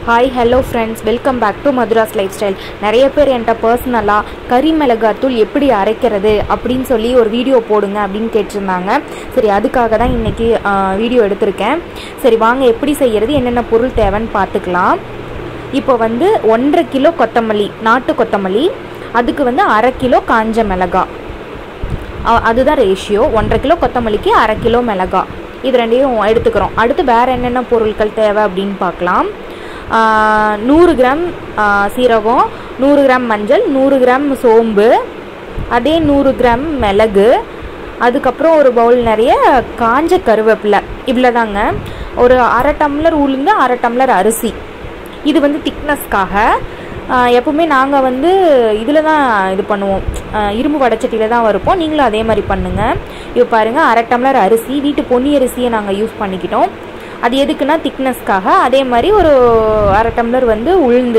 hi hello friends welcome back to Madras lifestyle நிறைய பேர் என்கிட்ட பர்சனலாக கறி மிளகாத்தூள் எப்படி அரைக்கிறது அப்படின்னு சொல்லி ஒரு வீடியோ போடுங்க அப்படின்னு கேட்டிருந்தாங்க சரி அதுக்காக தான் இன்றைக்கி வீடியோ எடுத்திருக்கேன் சரி வாங்க எப்படி செய்கிறது என்னென்ன பொருள் தேவைன்னு பார்த்துக்கலாம் இப்போ வந்து ஒன்றரை கிலோ கொத்தமல்லி நாட்டு கொத்தமல்லி அதுக்கு வந்து அரை கிலோ காஞ்ச மிளகா அ- அதுதான் ரேஷியோ ஒன்றரை கிலோ கொத்தமல்லிக்கு அரை கிலோ மிளகா இது ரெண்டையும் எடுத்துக்கிறோம் அடுத்து வேறு என்னென்ன பொருட்கள் தேவை அப்படின்னு பார்க்கலாம் ஆ, நூறு கிராம் ஆ, சீரகம் நூறு கிராம் மஞ்சள் நூறு கிராம் சோம்பு அதே நூறு கிராம் மிளகு அதுக்கப்புறம் ஒரு பவுல் நிறைய காஞ்ச கருவேப்பிலை இவ்வளோதாங்க ஒரு அரை டம்ளர் உளுந்து அரை டம்ளர் அரிசி இது வந்து திக்னஸ்க்காக எப்பவுமே நாங்கள் வந்து இதில் தான் இது பண்ணுவோம் ஆஹ் இரும்பு வடச்சட்டியில் தான் வறுப்போம் நீங்களும் அதே மாதிரி பண்ணுங்கள் இப்போ பாருங்கள் அரை டம்ளர் அரிசி வீட்டு பொன்னி அரிசியை நாங்கள் யூஸ் பண்ணிக்கிட்டோம் அது எதுக்குன்னா திக்னஸ்க்காக அதே மாதிரி ஒரு அரை டம்ளர் வந்து உளுந்து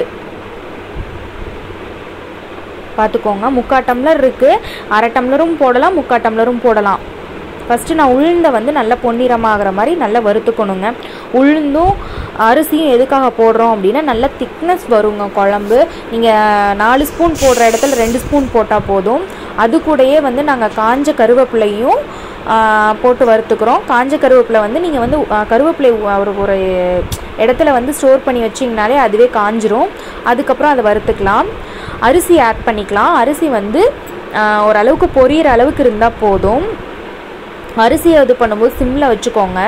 பார்த்துக்கோங்க முக்கால் டம்ளர் இருக்குது அரை டம்ளரும் போடலாம் முக்கால் டம்ளரும் போடலாம் ஃபஸ்ட்டு நான் உளுந்தை வந்து நல்லா பொன்னிறமாகிற மாதிரி நல்லா வறுத்துக்கணுங்க உளுந்தும் அரிசியும் எதுக்காக போடுறோம் அப்படின்னா நல்லா திக்னஸ் வருங்க குழம்பு நீங்கள் நாலு ஸ்பூன் போடுற இடத்துல ரெண்டு ஸ்பூன் போட்டால் போதும் அது கூடயே வந்து நாங்கள் காஞ்ச கருவேப்பிலையும் ஆ, போட்டு வறுத்துக்கிறோம் காஞ்ச கருவேப்பிலை வந்து நீங்கள் வந்து ஆ, கருவேப்பிலை ஒரு ஒரு இடத்துல வந்து ஸ்டோர் பண்ணி வச்சிங்கனாலே அதுவே காஞ்சிரும் அதுக்கப்புறம் அதை வறுத்துக்கலாம் அரிசி ஆட் பண்ணிக்கலாம் அரிசி வந்து ஆ, ஓரளவுக்கு பொரியிற அளவுக்கு இருந்தால் போதும் அரிசியை இது பண்ணும்போது சிம்மில் வச்சுக்கோங்க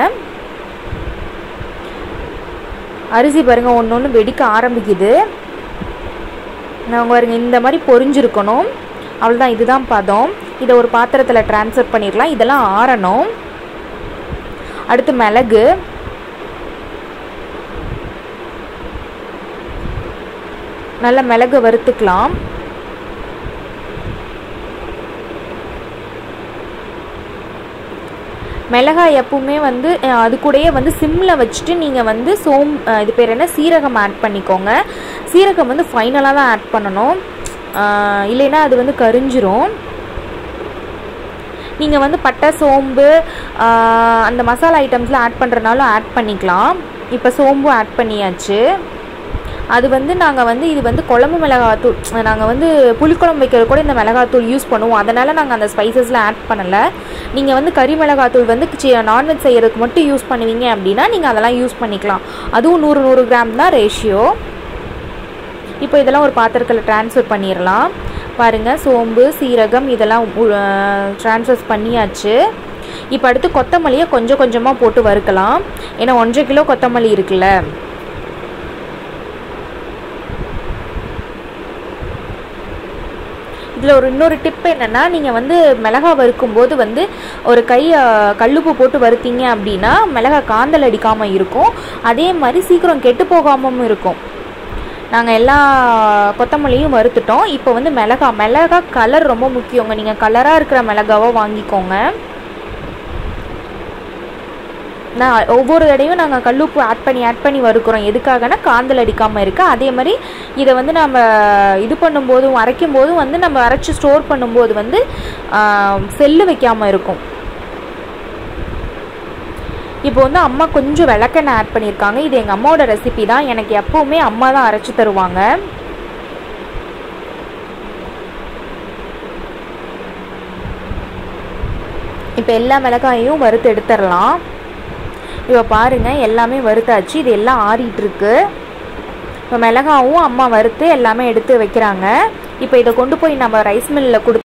அரிசி பாருங்கள் ஒன்று ஒன்று வெடிக்க ஆரம்பிக்குது நாங்கள் பாருங்க இந்த மாதிரி பொரிஞ்சிருக்கணும் அவ்வளோதான் இதுதான் பதம் இதை ஒரு பாத்திரத்தில் ட்ரான்ஸ்ஃபர் பண்ணிடலாம் இதெல்லாம் ஆறணும் அடுத்து மிளகு நல்ல மிளகு வறுத்துக்கலாம் மிளகாய் எப்பவுமே வந்து அஹ், அது கூடயே வந்து சிம்மில் வச்சுட்டு நீங்கள் வந்து சோம் அஹ், இது பேர் என்ன சீரகம் ஆட் பண்ணிக்கோங்க சீரகம் வந்து ஃபைனலாக தான் ஆட் பண்ணணும் அஹ், இல்லைன்னா அது வந்து கரிஞ்சிரும் நீங்கள் வந்து பட்டை சோம்பு ஆஹ், அந்த மசாலா ஐட்டம்ஸ்லாம் ஆட் பண்ணுறனாலும் ஆட் பண்ணிக்கலாம் இப்போ சோம்பும் ஆட் பண்ணியாச்சு அது வந்து நாங்கள் வந்து இது வந்து குழம்பு மிளகாத்தூள் நாங்கள் வந்து புளிக்குழம்பு வைக்கிறது கூட இந்த மிளகாத்தூள் யூஸ் பண்ணுவோம் அதனால் நாங்கள் அந்த ஸ்பைசஸ்லாம் ஆட் பண்ணலை நீங்கள் வந்து கறி மிளகாத்தூள் வந்து நான்வெஜ் செய்கிறதுக்கு மட்டும் யூஸ் பண்ணுவீங்க அப்படின்னா நீங்கள் அதெல்லாம் யூஸ் பண்ணிக்கலாம் அதுவும் நூறு நூறு கிராம் தான் ரேஷியோ இப்போ இதெல்லாம் ஒரு பாத்திரத்தில் ட்ரான்ஸ்ஃபர் பண்ணிடலாம் பாருங்கள் சோம்பு சீரகம் இதெல்லாம் ட்ரான்ஸ்ஃபர் பண்ணியாச்சு இப்போ அடுத்து கொத்தமல்லியை கொஞ்சம் கொஞ்சமாக போட்டு வறுக்கலாம் ஏன்னா ஒன்றரை கிலோ கொத்தமல்லி இருக்குல்ல இதில் ஒரு இன்னொரு டிப் என்னென்னா நீங்கள் வந்து மிளகா வறுக்கும்போது வந்து ஒரு கை அஹ், கல்லுப்பு போட்டு வறுத்தீங்க அப்படின்னா மிளகா காந்தல் அடிக்காமல் இருக்கும் அதே மாதிரி சீக்கிரம் கெட்டு போகாமலும் இருக்கும் நாங்கள் எல்லா கொத்தமல்லியும் வறுத்துட்டோம் இப்போ வந்து மிளகா மிளகா கலர் ரொம்ப முக்கியங்க நீங்கள் கலராக இருக்கிற மிளகாவை வாங்கிக்கோங்க நான் ஒவ்வொரு தடையும் நாங்கள் கல்லுப்பு ஆட் பண்ணி ஆட் பண்ணி வறுக்கிறோம் எதுக்காகனா காந்தல் அடிக்காமல் இருக்கு அதே மாதிரி இதை வந்து நம்ம இது பண்ணும்போதும் அரைக்கும் போதும் வந்து நம்ம அரைச்சி ஸ்டோர் பண்ணும்போது வந்து செல்லு வைக்காமல் இருக்கும் இப்போ வந்து அம்மா கொஞ்சம் விளக்கெண்ணெய் ஆட் பண்ணியிருக்காங்க இது எங்கள் அம்மாவோட ரெசிபி தான் எனக்கு எப்போவுமே அம்மா தான் அரைச்சி தருவாங்க இப்போ எல்லா மிளகாயையும் வறுத்து எடுத்துடலாம் இப்போ பாருங்கள் எல்லாமே வறுத்தாச்சு இது எல்லாம் ஆறிட்டு இருக்கு இப்போ மிளகாவும் அம்மா வறுத்து எல்லாமே எடுத்து வைக்கிறாங்க இப்போ இதை கொண்டு போய் நம்ம ரைஸ் மில்லில் கொடு